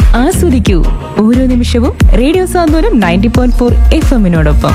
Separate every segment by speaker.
Speaker 1: ആസ്വദിക്കൂ ഓരോ നിമിഷവും radio Santhwanam ninety point four F എമ്മിനോടൊപ്പം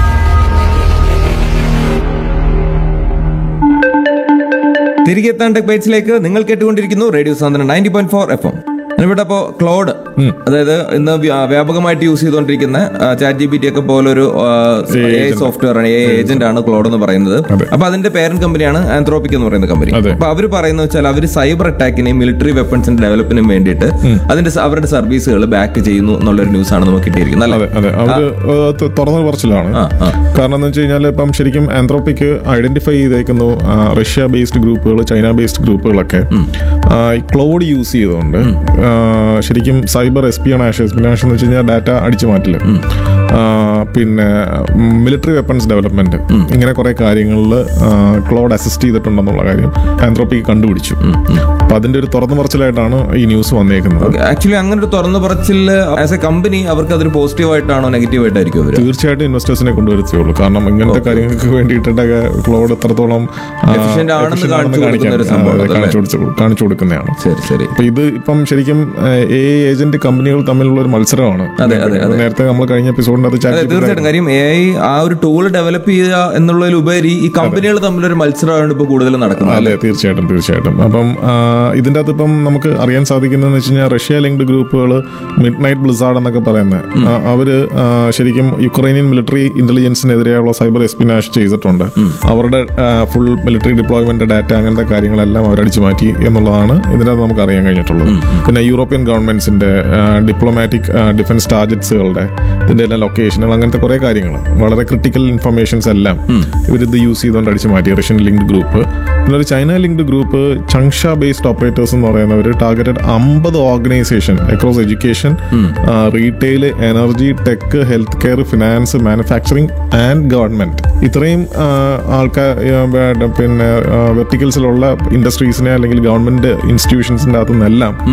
Speaker 2: തിരികെ എത്താൻ ടെക് ബൈറ്റ്സിലേക്ക് നിങ്ങൾ കേട്ടുകൊണ്ടിരിക്കുന്നു radio Santhwanam ninety point four F M ഇവിടെ ഇപ്പോ ക്ലോഡ് അതായത് ഇന്ന് വ്യാ- വ്യാപകമായിട്ട് യൂസ് ചെയ്തുകൊണ്ടിരിക്കുന്ന ചാറ്റ് ജി ബി ടി ഒക്കെ പോലൊരു സോഫ്റ്റ്വെയർ ആണ് എ ഏജന്റ് ആണ് ക്ലോഡ് എന്ന് പറയുന്നത്
Speaker 3: അതെ.
Speaker 2: അപ്പൊ അതിന്റെ പേരന്റ് കമ്പനിയാണ് ആന്ത്രോപിക് എന്ന് പറയുന്ന കമ്പനി
Speaker 3: അതെ.
Speaker 2: അപ്പൊ അവർ പറയുന്നത് വെച്ചാൽ അവർ സൈബർ അറ്റാക്കിനെയും മിലിറ്ററി വെപ്പൺസിന്റെ ഡെവലപ്പിനും വേണ്ടിയിട്ട് അതിന്റെ സ- അവരുടെ സർവീസുകൾ ബാക്ക് ചെയ്യുന്നു എന്നുള്ളൊരു ന്യൂസ് ആണ് നമുക്ക് കിട്ടിയിരിക്കുന്നത് അല്ലേ
Speaker 3: അതെ അതെ അവര് ഏഹ്, ത- തുറന്ന പറച്ചിലാണ്
Speaker 2: ആ, ആ.
Speaker 3: കാരണം എന്ന് വെച്ച് കഴിഞ്ഞാൽ ഇപ്പം ശരിക്കും ആന്ത്രോപ്പിക് ഐഡന്റിഫൈ ചെയ്തേക്കുന്നു ആ, റഷ്യ ബേസ്ഡ് ഗ്രൂപ്പുകൾ ചൈന ബേസ്ഡ് ഗ്രൂപ്പുകളൊക്കെ ആ, ഈ ക്ലൗഡ് യൂസ് ചെയ്തുകൊണ്ട് ആ, ശരിക്കും സൈബർ എസ്പിയണാഷ് എസ്പിയണാഷ് എന്ന് വെച്ച് കഴിഞ്ഞാൽ ഡാറ്റ അടിച്ചു മാറ്റില്ല ആ, പിന്നെ മിലിറ്ററി വെപ്പൺസ് ഡെവലപ്മെന്റ് ഇങ്ങനെ കുറെ കാര്യങ്ങളിൽ ക്ലൗഡ് അസിസ്റ്റ് ചെയ്തിട്ടുണ്ടെന്നുള്ള കാര്യം ആന്ത്രോപ്പിക് കണ്ടുപിടിച്ചു അപ്പൊ അതിന്റെ ഒരു തുറന്നു പറച്ചിലായിട്ടാണ് ഈ ന്യൂസ് വന്നേക്കുന്നത്
Speaker 2: ആക്ച്വലി അങ്ങനെ ഒരു തുറന്നു പറച്ചില് ആസ് എ കമ്പനി അവർക്ക് അതൊരു പോസിറ്റീവ് ആയിട്ടാണോ നെഗറ്റീവ് ആയിട്ടായിരിക്കും അവർ
Speaker 3: തീർച്ചയായിട്ടും ഇൻവെസ്റ്റേഴ്സിനെ കൊണ്ടുവരുത്തുള്ളൂ കാരണം ഇങ്ങനത്തെ കാര്യങ്ങൾക്ക് വേണ്ടിയിട്ടൊക്കെ ക്ലൗഡ് എത്രത്തോളം ആ,
Speaker 2: Efficient ആണെന്ന്
Speaker 3: efficient
Speaker 2: കാണിച്ചു
Speaker 3: ആണെന്ന്
Speaker 2: കൊടുക്കുന്ന ഒരു
Speaker 3: കാണിക്കാൻ,
Speaker 2: സംഭവം
Speaker 3: ആ,
Speaker 2: അതല്ലേ?
Speaker 3: കാണിച്ചു കൊടുത്ത് കാണിച്ചു കൊടുക്കുന്നതാണ്
Speaker 2: ശരി ശരി
Speaker 3: അപ്പൊ ഇത് ഇപ്പം ശരിക്കും എ ഏജന്റ് കമ്പനികൾ തമ്മിലുള്ള ഒരു മത്സരമാണ്
Speaker 2: അതെ, അതെ, അതെ.
Speaker 3: നേരത്തെ നമ്മൾ കഴിഞ്ഞ എപ്പിസോഡിന്റെ അത്
Speaker 2: അതെ
Speaker 3: ചാറ്റ്
Speaker 2: തീർച്ചയായിട്ടും കാര്യം എ ഐ ആ ഒരു ടൂൾ ഡെവലപ്പ് ചെയ്യുക എന്നുള്ളതിലുപരി ഈ കമ്പനികൾ തമ്മിലൊരു മത്സരമാണ് ഇപ്പൊ കൂടുതൽ നടക്കുന്നത്
Speaker 3: അതെ തീർച്ചയായിട്ടും തീർച്ചയായിട്ടും അപ്പം ആ, ഇതിന്റെ അകത്ത് ഇപ്പം നമുക്ക് അറിയാൻ സാധിക്കുന്നതെന്ന് വെച്ച് കഴിഞ്ഞാൽ റഷ്യ ലിങ്ക്ഡ് ഗ്രൂപ്പുകൾ മിഡ് നൈറ്റ് ബ്ലിസാർഡ് എന്നൊക്കെ പറയുന്നത് ആ, അവര് ആ, ശരിക്കും യുക്രൈനിയൻ മിലിറ്ററി ഇന്റലിജൻസിനെതിരെയുള്ള സൈബർ എസ്പിനാഷ് ചെയ്തിട്ടുണ്ട് അവരുടെ ഫുൾ മിലിറ്ററി ഡിപ്ലോയ്മെന്റ് ഡാറ്റ അങ്ങനത്തെ കാര്യങ്ങളെല്ലാം അവരടിച്ചു മാറ്റി എന്നുള്ളതാണ് ഇതിനകത്ത് നമുക്ക് അറിയാൻ കഴിഞ്ഞിട്ടുള്ളത് പിന്നെ യൂറോപ്യൻ ഗവൺമെന്റ്സിന്റെ ഡിപ്ലോമാറ്റിക് ഡിഫൻസ് ടാർജറ്റ്സുകളുടെ ഇതിന്റെ എല്ലാം ലൊക്കേഷനുകൾ അങ്ങനത്തെ കുറെ കാര്യങ്ങൾ വളരെ ക്രിട്ടിക്കൽ ഇൻഫർമേഷൻസ് എല്ലാം ഇവരിത് യൂസ് ചെയ്തുകൊണ്ട് അടിച്ചു മാറ്റി റഷ്യൻ ലിങ്ക്ഡ് ഗ്രൂപ്പ് പിന്നെ ഒരു China linked group Changsha based operators എന്ന് പറയുന്നവർ ടാർഗറ്റഡ് അമ്പത് organisation across education retail energy tech health care finance manufacturing and government ഇത്രയും ആൾക്കാർ പിന്നെ വെർട്ടിക്കൽസിലുള്ള ഇൻഡസ്ട്രീസിനെ അല്ലെങ്കിൽ ഗവൺമെന്റ് ഇൻസ്റ്റിറ്റ്യൂഷൻസിന്റെ അകത്തുനിന്നെല്ലാം